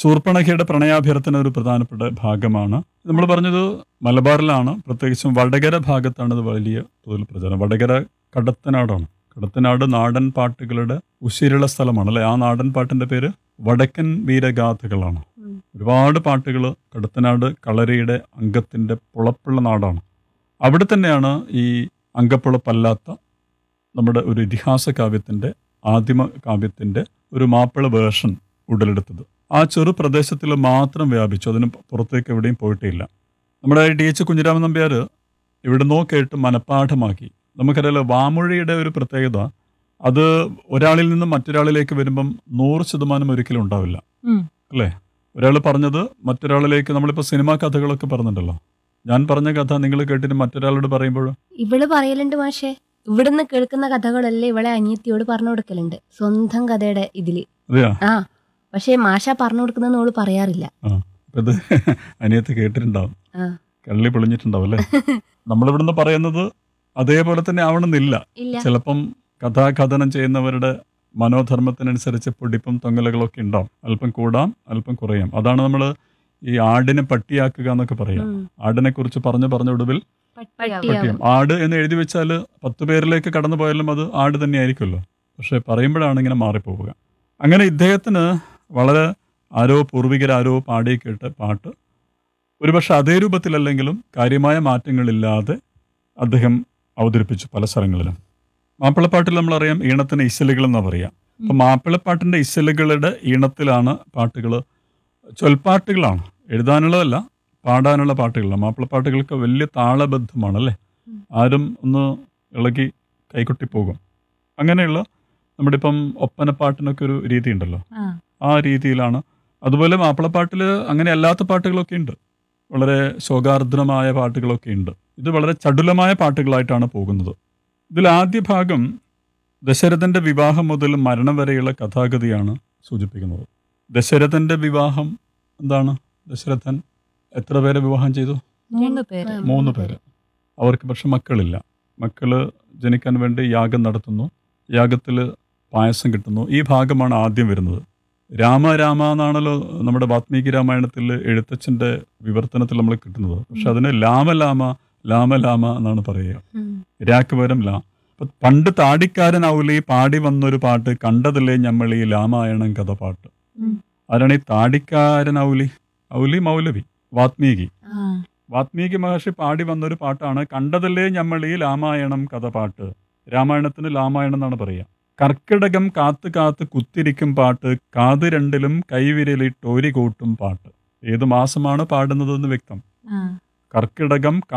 ശൂർപ്പണഖയുടെ പ്രണയാഭ്യർത്ഥന ഒരു പ്രധാനപ്പെട്ട ഭാഗമാണ് നമ്മൾ പറഞ്ഞത് മലബാറിലാണ് പ്രത്യേകിച്ചും വടകര ഭാഗത്താണ് ഇത് വലിയ തോതിൽ പ്രചാരം വടകര കടത്തനാടാണ് കടത്തനാട് നാടൻ പാട്ടുകളുടെ ഉശിരുള്ള സ്ഥലമാണ് അല്ലെ ആ നാടൻ പാട്ടിന്റെ പേര് വടക്കൻ വീരഗാഥകളാണ് ഉം. ഒരുപാട് പാട്ടുകൾ കടത്തനാട് കളരിയുടെ അംഗത്തിന്റെ പുളപ്പുള്ള നാടാണ് അവിടെ തന്നെയാണ് ഈ അംഗപ്പുളപ്പല്ലാത്ത നമ്മുടെ ഒരു ഇതിഹാസ കാവ്യത്തിന്റെ ആദിമ കാവ്യത്തിന്റെ ഒരു മാപ്പിള വേർഷൻ ഉടലെടുത്തത് ആ ചെറു പ്രദേശത്തിൽ മാത്രം വ്യാപിച്ചു അതിന് പുറത്തേക്ക് എവിടെയും പോയിട്ടില്ല നമ്മുടെ ടി എച്ച് കുഞ്ഞിരാമൻ നമ്പ്യാർ ഇവിടുന്നോ കേട്ട് മനഃപ്പാഠമാക്കി നമുക്കറിയാലോ വാമൊഴിയുടെ ഒരു പ്രത്യേകത അത് ഒരാളിൽ നിന്നും മറ്റൊരാളിലേക്ക് വരുമ്പം നൂറ് ശതമാനം ഒരിക്കലും ഉണ്ടാവില്ല ഉം. അല്ലേ ഒരാൾ പറഞ്ഞത് മറ്റൊരാളിലേക്ക് നമ്മളിപ്പോൾ സിനിമാ കഥകളൊക്കെ പറഞ്ഞിട്ടുണ്ടല്ലോ ഞാൻ പറഞ്ഞ കഥ നിങ്ങൾ കേട്ടിട്ട് മറ്റൊരാളോട് പറയുമ്പോൾ ഇവള് പറയലുണ്ട് മാഷെ ഇവിടുന്ന് കേൾക്കുന്ന കഥകളല്ലേ ഇവളെ അനിയത്തിയോട് പറഞ്ഞു കൊടുക്കലുണ്ട് സ്വന്തം കഥയുടെ ഇതില് അതെയാ ആ പക്ഷെ മാഷ പറഞ്ഞു കൊടുക്കുന്നതെന്ന് ഓള് പറയാറില്ല അപ്പൊ ഇത് അനിയത്ത് കേട്ടിട്ടുണ്ടാവും ആ. കള്ളി പൊളിഞ്ഞിട്ടുണ്ടാവും അല്ലേ നമ്മളിവിടുന്ന് പറയുന്നത് അതേപോലെ തന്നെ ആവണമെന്നില്ല ഇല്ല ചിലപ്പം കഥാകഥനം ചെയ്യുന്നവരുടെ മനോധർമ്മത്തിനനുസരിച്ച് പൊടിപ്പും തൊങ്ങലുകളൊക്കെ ഉണ്ടാവും അല്പം കൂടാം അല്പം കുറയാം അതാണ് നമ്മൾ ഈ ആടിനെ പട്ടിയാക്കുക എന്നൊക്കെ പറയാം ഉം. ആടിനെ കുറിച്ച് പറഞ്ഞു പറഞ്ഞ ഒടുവിൽ പട്ടിയാവും. പട്ടിയം ആട് എന്ന് എഴുതി വെച്ചാൽ പത്ത് പേരിലേക്ക് കടന്നു പോയാലും അത് ആട് തന്നെ ആയിരിക്കുമല്ലോ പക്ഷെ പറയുമ്പോഴാണ് ഇങ്ങനെ മാറിപ്പോവുക അങ്ങനെ ഇദ്ദേഹത്തിന് വളരെ ആരോ പൂർവികർ ആരോ പാടി കേട്ട പാട്ട് ഒരുപക്ഷെ അതേ രൂപത്തിലല്ലെങ്കിലും കാര്യമായ മാറ്റങ്ങളില്ലാതെ അദ്ദേഹം അവതരിപ്പിച്ചു പല സ്ഥലങ്ങളിലും മാപ്പിളപ്പാട്ടിൽ നമ്മളറിയാം ഈണത്തിന് ഇശലുകൾ എന്നാ പറയാം അപ്പം മാപ്പിളപ്പാട്ടിൻ്റെ ഇശലുകളുടെ ഈണത്തിലാണ് പാട്ടുകൾ ചൊൽപ്പാട്ടുകളാണ് എഴുതാനുള്ളതല്ല പാടാനുള്ള പാട്ടുകളാണ് മാപ്പിളപ്പാട്ടുകൾക്ക് വലിയ താളബദ്ധമാണ് അല്ലേ ഉം. ആരും ഒന്ന് ഇളകി കൈകൊട്ടി പോകും അങ്ങനെയുള്ള നമ്മുടെ ഇപ്പം ഒപ്പനപ്പാട്ടിനൊക്കെ ഒരു രീതി ഉണ്ടല്ലോ ആ. ആ രീതിയിലാണ് അതുപോലെ മാപ്പിളപ്പാട്ടിൽ അങ്ങനെ അല്ലാത്ത പാട്ടുകളൊക്കെ ഉണ്ട് വളരെ ശോകാർദ്രമായ പാട്ടുകളൊക്കെ ഉണ്ട് ഇത് വളരെ ചടുലമായ പാട്ടുകളായിട്ടാണ് പോകുന്നത് ഇതിൽ ആദ്യ ഭാഗം ദശരഥന്റെ വിവാഹം മുതൽ മരണം വരെയുള്ള കഥാഗതിയാണ് സൂചിപ്പിക്കുന്നത് ദശരഥന്റെ വിവാഹം എന്താണ് ദശരഥൻ എത്ര പേരെ വിവാഹം ചെയ്തു മൂന്ന് പേര് മൂന്ന് പേര് അവർക്ക് പക്ഷെ മക്കളില്ല മക്കള് ജനിക്കാൻ വേണ്ടി യാഗം നടത്തുന്നു യാഗത്തിൽ പായസം കിട്ടുന്നു ഈ ഭാഗമാണ് ആദ്യം വരുന്നത് രാമ രാമ എന്നാണല്ലോ നമ്മുടെ വാത്മീകി രാമായണത്തിൽ എഴുത്തച്ഛൻ്റെ വിവർത്തനത്തിൽ നമ്മൾ കിട്ടുന്നത് പക്ഷെ അതിന് ലാമ ലാമ ലാമ ലാമ എന്നാണ് പറയുക ഉം. രാക്ക് പകരം ലാ അപ്പൊ പണ്ട് താടിക്കാരൻ ഔലി പാടി വന്നൊരു പാട്ട് കണ്ടതില്ലേ ഞമ്മളീ രാമായണം കഥ പാട്ട് ഉം. ആരാണ് ഈ താടിക്കാരൻ ഔലി ഔലി മൗലവി വാത്മീകി ആ. വാത്മീകി മഹർഷി പാടി വന്നൊരു പാട്ടാണ് കണ്ടതല്ലേ ഞമ്മളീ രാമായണം കഥ പാട്ട് രാമായണത്തിന് രാമായണം എന്നാണ് പറയുക കർക്കിടകം കാത്ത് കാത്ത് കുത്തിരിക്കും പാട്ട് കാത് രണ്ടിലും കൈവിരലിട്ടോരി കൂട്ടും പാട്ട് ഏത് മാസമാണ് പാടുന്നതെന്ന് വ്യക്തം ആ കർക്കിടകം